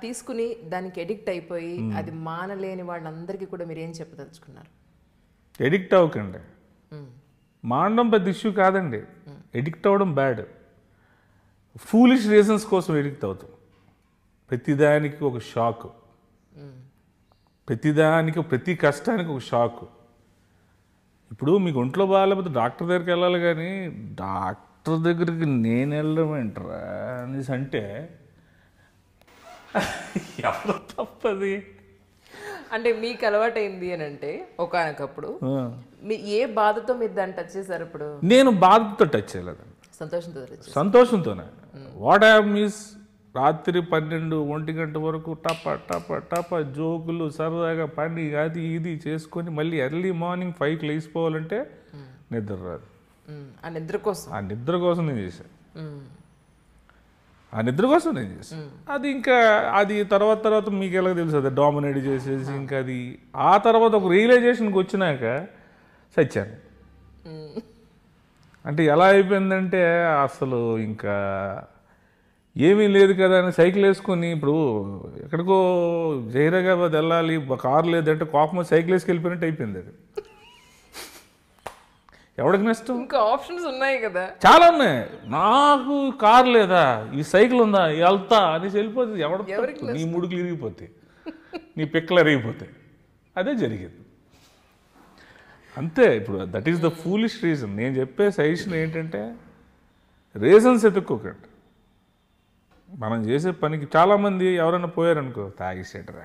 తీసుకుని దానికి ఎడిక్ట్ అయిపోయి అది మానలేని వాళ్ళందరికీ కూడా మీరు ఏం చెప్పదలుచుకున్నారు ఎడిక్ట్ అవ్వకండి మానడం పెద్ద ఇష్యూ కాదండి ఎడిక్ట్ అవ్వడం బ్యాడ్ ఫూలిష్ రీజన్స్ కోసం ఎడిక్ట్ అవుతాం ప్రతిదానికి ఒక షాక్ ప్రతిదానికి ప్రతి కష్టానికి ఒక షాక్ ఇప్పుడు మీకు ఒంట్లో బాగాలేకపోతే డాక్టర్ దగ్గరికి వెళ్ళాలి కానీ డాక్టర్ దగ్గరికి నేను వెళ్ళడం ఏంట్రా అనేసి అంటే ఎవరు తప్పది అంటే మీకు అలవాటైంది అని అంటే ఒకనకప్పుడు మీ ఏ బాధతో మీరు దాన్ని టచ్ చేశారు ఇప్పుడు నేను బాధతో టచ్ చేయలేదండి సంతోషంతో touch చేశారు. సంతోషంతోనే వాట్ హ్యావ్ మీస్ రాత్రి పన్నెండు ఒంటి గంట వరకు టప టప టప జోకులు సరదాగా పని అది ఇది చేసుకొని మళ్ళీ ఎర్లీ మార్నింగ్ ఫైవ్కి లేచిపోవాలంటే నిద్ర రాదు ఉమ్, ఆ నిద్ర కోసం ఆ నిద్ర కోసం నేను చేశాను ఉమ్, ఆ నిద్ర కోసం నేను చేశాను అది ఇంకా అది తర్వాత తర్వాత మీకు ఎలా తెలుసు అది డామినేట్ చేసేసి ఇంకా అది ఆ తర్వాత ఒక రియలైజేషన్కి వచ్చినాక చచ్చాను ఉమ్, అంటే ఎలా అయిపోయిందంటే అసలు ఇంకా ఏమీ లేదు కదా అని సైకిల్ వేసుకొని ఇప్పుడు ఎక్కడికో జైరాబాద్ వెళ్ళాలి కారు లేదంటే కోపం వచ్చి సైకిల్ వేసుకు వెళ్ళిపోయినట్టు అయిపోయింది అది ఎవడికి నష్టం ఇంకా ఆప్షన్స్ ఉన్నాయి కదా చాలా ఉన్నాయి నాకు కారు లేదా ఈ సైకిల్ ఉందా వెళ్తా అనేసి వెళ్ళిపోతుంది ఎవడ తప్పు? నీ ముడుకులు ఇరిగిపోతాయి నీ పిక్కలు ఇరిగిపోతాయి అదే జరిగింది అంతే ఇప్పుడు that is the foolish reason నేను చెప్పే సజెషన్ ఏంటంటే రీజన్స్ ఎత్తుక్కోకండి మనం చేసే పనికి చాలామంది ఎవరైనా పోయారనుకో తాగేసేటరా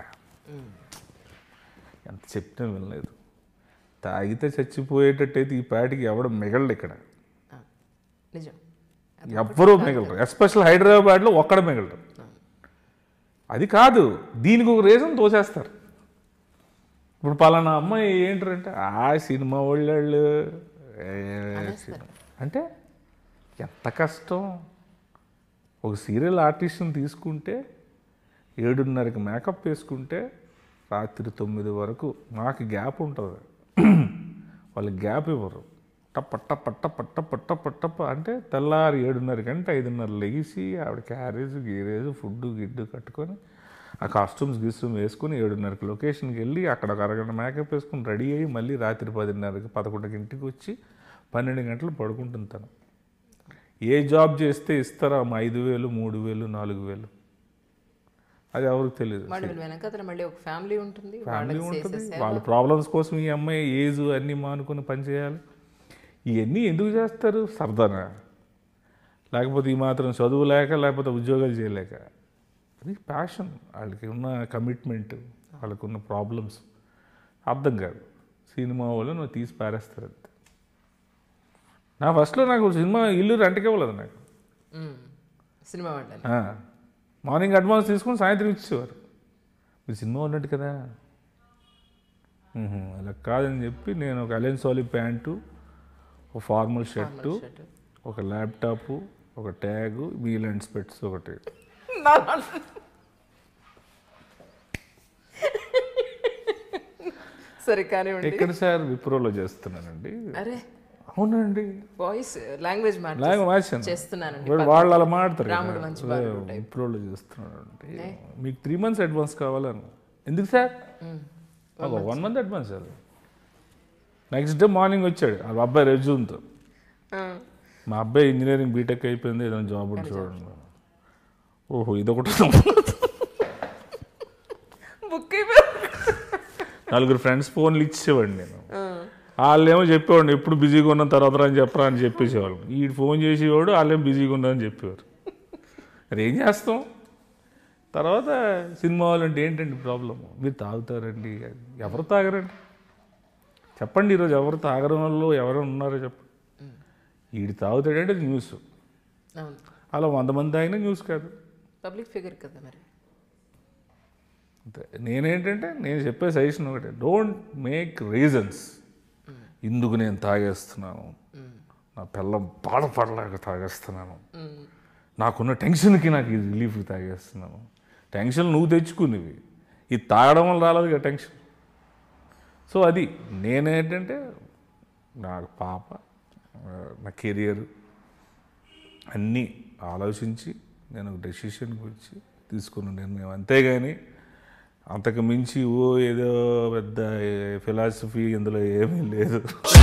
ఎంత చెప్పినా వినలేదు తాగితే చచ్చిపోయేటట్టయితే ఈ పాటికి ఎవడ మిగలడు ఇక్కడ ఆ, నిజం ఎవ్వరూ మిగలరు ఎస్పెషల్ హైదరాబాద్లో ఒక్కడ మిగలరు అది కాదు దీనికి ఒక రీజన్ తోసేస్తారు ఇప్పుడు పలానా అమ్మాయి ఏంటంటే ఆ సినిమా వాళ్ళు ఏ, అంటే ఎంత కష్టం ఒక సీరియల్ ఆర్టిస్ట్ని తీసుకుంటే ఏడున్నరకి మేకప్ వేసుకుంటే రాత్రి తొమ్మిది వరకు మాకు గ్యాప్ ఉంటుంది వాళ్ళకి గ్యాప్ ఇవ్వరు టప్ప టప్ప టప్ప టప్ప టప్ప టప్ప అంటే తెల్లారి ఏడున్నర గంట ఐదున్నర లెగిసి ఆవిడ క్యారేజ్ గీరేజ్ ఫుడ్ గిడ్డు కట్టుకొని ఆ కాస్ట్యూమ్స్ గిస్ట్యూమ్ వేసుకుని ఏడున్నరకి లొకేషన్కి వెళ్ళి అక్కడ ఒక అరగంట మేకప్ వేసుకుని రెడీ అయ్యి మళ్ళీ రాత్రి పదిన్నరకి పదకొండుకి ఇంటికి వచ్చి పన్నెండు గంటలు పడుకుంటుంది తను ఏ జాబ్ చేస్తే ఇస్తారా మా ఐదు వేలు మూడు వేలు నాలుగు వేలు అది ఎవరికి తెలియదు వాళ్ళు వెనకాతల మళ్ళీ ఒక ఫ్యామిలీ ఉంటుంది ఫ్యామిలీ వాళ్ళకి ఉంటుంది చేసే వాళ్ళ ప్రాబ్లమ్స్ కోసం ఈ అమ్మాయి ఏజ్ అన్నీ మానుకొని పని చేయాలి ఇవన్నీ ఎందుకు చేస్తారు సరదానా లేకపోతే ఈ మాత్రం చదువు లేక లేకపోతే ఉద్యోగాలు చేయలేక అది ప్యాషన్ వాళ్ళకి ఉన్న కమిట్మెంట్ వాళ్ళకి ఉన్న ప్రాబ్లమ్స్ అర్థం కాదు సినిమా వాళ్ళు నువ్వు తీసి పారేస్తారు అంతే నా ఫస్ట్లో నాకు సినిమా ఇల్లు రెంట్కి ఇవ్వలేదు నాకు ఉమ్, సినిమా వాళ్ళని ఆ, మార్నింగ్ అడ్వాన్స్ తీసుకొని సాయంత్రం ఇచ్చేవారు మీరు సినిమా ఉన్నట్టు కదా ఉహు, అలా కాదని చెప్పి నేను ఒక అలెన్ సాలి ప్యాంటు ఒక ఫార్మల్ షర్టు షర్ట్. ఒక ల్యాప్టాప్ ఒక ట్యాగు వీల్ అండ్ స్పెట్స్ ఒకటి సరే కానివ్వండి ఎక్కడ సార్ విప్రోలో చేస్తున్నానండి అరే అవునండి వాయిస్ లాంగ్వేజ్ మాట లాగా మార్చాను చేస్తున్నానండి వాళ్ళు- వాళ్ళు అలా మాడతారు రాముడు మంచి బాలుడు type. విప్రోలో చేస్తున్నానండి మీకు త్రీ మంత్స్ అడ్వాన్స్ కావాలను ఎందుకు సార్ ఒక one month advance sir next day morning వచ్చాడు ఆ అబ్బాయి రెజ్యూమ్తో ఆ, మా అబ్బాయి ఇంజనీరింగ్ బీటెక్ అయిపోయింది ఏదైనా జాబ్ ఉంటే చూడండి ఓహో ఇదొకటి బుక్ అయిపోయింది నలుగురు ఫ్రెండ్స్ ఫోన్లు ఇచ్చేవాడిని నేను వాళ్ళు ఏమో చెప్పేవాడిని ఎప్పుడు బిజీగా ఉన్న తర్వాత అని చెప్పరా అని చెప్పేసేవాళ్ళు ఈ ఫోన్ చేసేవాడు వాళ్ళేమో బిజీగా ఉన్నారని చెప్పేవారు మరి ఏం చేస్తాం తర్వాత సినిమా వాళ్ళు అంటే ఏంటండి ప్రాబ్లం మీరు తాగుతారండి ఎవరు తాగరండి చెప్పండి ఈరోజు ఎవరు తాగడం వాళ్ళు ఎవరు ఉన్నారో చెప్పండి ఈడు తాగుతాడంటే అది న్యూస్ అవును అలా వంద మంది తాగినా న్యూస్ కాదు పబ్లిక్ ఫిగర్ కదా మరి అంతే నేనేంటంటే నేను చెప్పే సజెషన్ ఒకటే డోంట్ మేక్ రీజన్స్ ఇందుకు నేను తాగేస్తున్నాను నా పిల్లం బాధపడలేక తాగేస్తున్నాను నాకున్న టెన్షన్కి నాకు ఇది రిలీఫ్ తాగేస్తున్నాను టెన్షన్ నువ్వు తెచ్చుకునేవి ఇది తాగడం వల్ల రాలేదు కదా టెన్షన్ సో అది నేనేంటంటే నాకు పాప ఆ, నా కెరియర్ అన్నీ ఆలోచించి నేను ఒక డెసిషన్కి వచ్చి తీసుకున్న నిర్ణయం అంతేగాని అంతకు మించి ఓ ఏదో పెద్ద ఫిలాసఫీ ఇందులో ఏమీ లేదు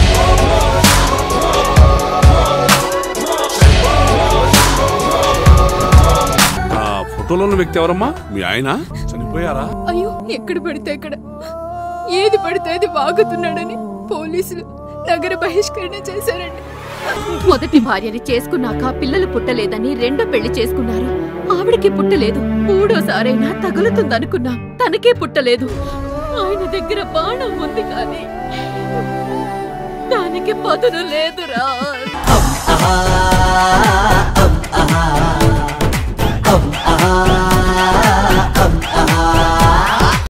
ఆ ఫోటోలో ఉన్న వ్యక్తి ఎవరమ్మా మీ ఆయన చనిపోయారా అయ్యో ఎక్కడ పడితే అక్కడ ఏది పడితే అది వాగుతున్నాడని పోలీసులు నగర బహిష్కరణ చేశారండి మొదటి భార్యని చేసుకున్నాక పిల్లలు పుట్టలేదని రెండో పెళ్లి చేసుకున్నారు ఆవిడకి పుట్టలేదు మూడోసారైనా తగులుతుందనుకున్నా తనకే పుట్టలేదు ఆయన దగ్గర బాణం ఉంది కానీ దానికి పదును లేదురా ah, ah, ah, ah, ah,